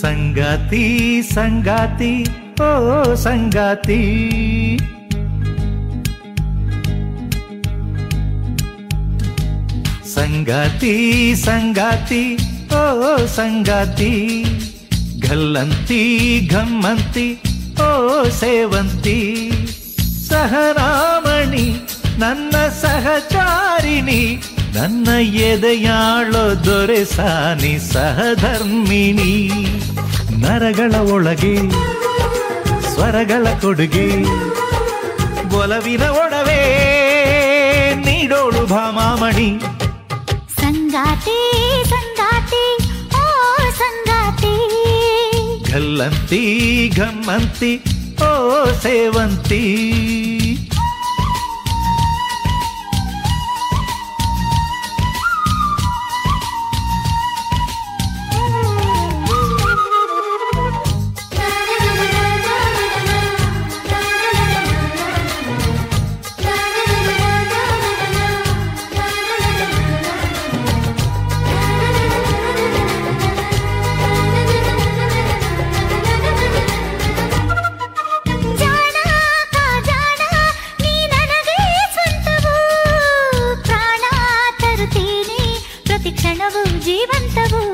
ಸಂಗಾತಿ ಸಂಗಾತಿ ಓ ಸಂಗಾತಿ ಸಂಗಾತಿ ಸಂಗಾತಿ ಓ ಸಂಗಾತಿ ಗಲ್ಲಂತಿ ಘಮ್ಮಂತಿ ಓ ಸೇವಂತಿ ಸಹರಾಮಣಿ ನನ್ನ ಸಹಚಾರಿಣಿ ನನ್ನ ಎದೆಯಾಳೋ ದೊರೆ ಸಾನಿ ಸಹಧರ್ಮಿಣಿ ನರಗಳ ಒಳಗೆ ಸ್ವರಗಳ ಕೊಡುಗೆ ಒಲವಿನ ಒಡವೆ ನೀಡೋಳು ಭಾಮಾಮಣಿ ಸಂಗಾತಿ ಸಂಗಾತಿ ಓ ಸಂಗಾತಿ ಗಲ್ಲಂತಿ ಘಮ್ಮಂತಿ ಓ ಸೇವಂತಿ ಜಾಣ ಕಾಜಾಣ ನೀ ನನಗೆ ಸ್ವಂತವು ಪ್ರಾಣ ತರುತ್ತೀನಿ ಪ್ರತಿ ಕ್ಷಣವು ಜೀವಂತವು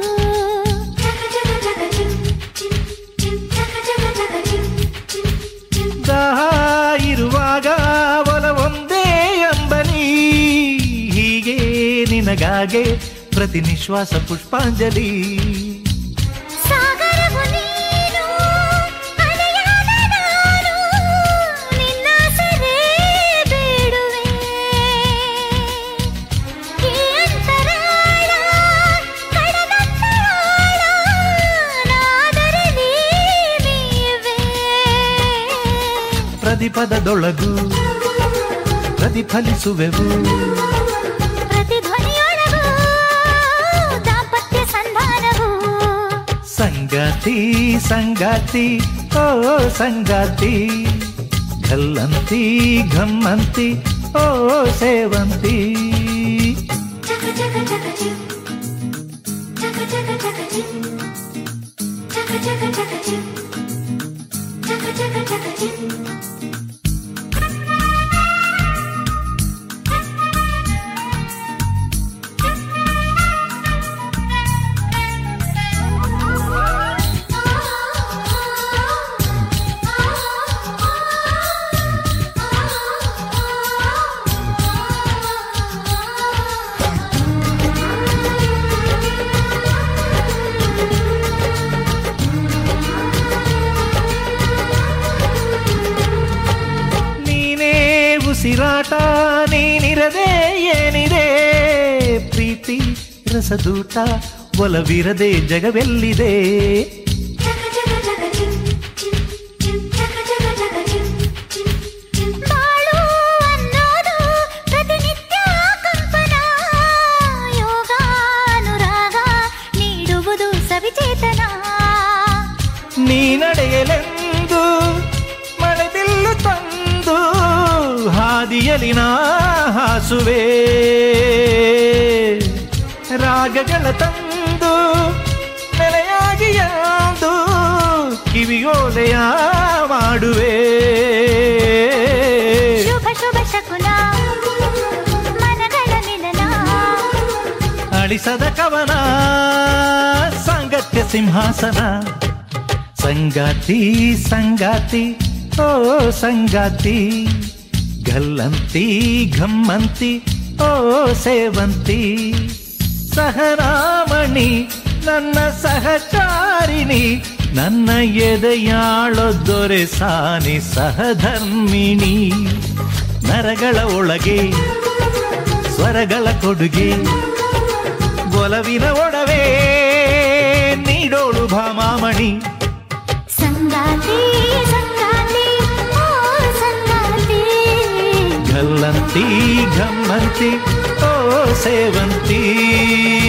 ದಾಹ ಇರುವಾಗ ಒಲವೊಂದೇ ಅಂಬಲಿ ಹೀಗೆ ನಿನಗಾಗೆ ಪ್ರತಿ ನಿಶ್ವಾಸ ಪುಷ್ಪಾಂಜಲಿ ಸಾಗರವು ನೀನು ಅಲೆಯಾದ ನಾನು ನಿನ್ನ ಸರೇ ಬೇಡುವೆ ಈ ಅಂತರಾಳ ಕಡಲಂತರಾಳ ನಾದರಲಿ ನೀವೇ ಪ್ರತಿಪದದೊಳಗು ಪ್ರತಿಫಲಿಸುವೆವು ಪ್ರತಿಧ್ವನಿಯೊಳಗೂ ದಾಂಪತ್ಯ ಸಂಧಾನವು ಸಂಗಾತಿ ಸಂಗಾತಿ ಓ ಸಂಗಾತಿ ಗಲ್ಲಂತಿ ಘಮ್ಮಂತಿ ಓ ಸೇವಂತಿ ನೀನೇ ಉಸಿರಾಟ ನೀನಿರದೆ ಏನಿದೆ ಪ್ರೀತಿ ರಸದೂಟ ಒಲವಿರದೆ ಜಗವೆಲ್ಲಿದೆ ಬಾಳು ಅನ್ನೋದು ಪ್ರತಿನಿತ್ಯ ಕಂಪನ ಯೋಗ ಅನುರಾಗ ನೀಡುವುದು ಸವಿಚೇತನ ನೀ ನಡೆಯಲೆಂದು ಮಳೆಬಿಲ್ಲು ತಂದು ಹಾದಿಯಲಿ ನಾ ಹಾಸುವೆ ರಾಗಗಳ ತಂದು ನೆಲೆಯಾಗಿ ಯಾವುದು ಕಿವಿಯೋಲೆಯ ಮಾಡುವೆ ಶುಭ ಶುಭ ಶಕುನ ಮನಗಳ ಮಿಲನ ಅಳಿಸದ ಕವನ ಸಾಂಗತ್ಯ ಸಿಂಹಾಸನ ಸಂಗಾತಿ ಸಂಗಾತಿ ಓ ಸಂಗಾತಿ ಗಲ್ಲಂತಿ ಘಮ್ಮಂತಿ ಓ ಸೇವಂತಿ ಸಹರಾಮಣಿ ನನ್ನ ಸಹಚಾರಿಣಿ ನನ್ನ ಎದೆಯಾಳೋ ದೊರೆ ಸಾನಿ ಸಹಧರ್ಮಿಣಿ ನರಗಳ ಒಳಗೆ ಸ್ವರಗಳ ಕೊಡುಗೆ ಒಲವಿನ ಒಡವೆ ನೀಡೋಳು ಭಾಮಾಮಣಿ ಸಂಗಾತಿ ಸಂಗಾತಿ ಓ ಸಂಗಾತಿ ಗಲ್ಲಂತಿ ಘಮ್ಮಂತಿ ಓ ಸೇವಂತಿ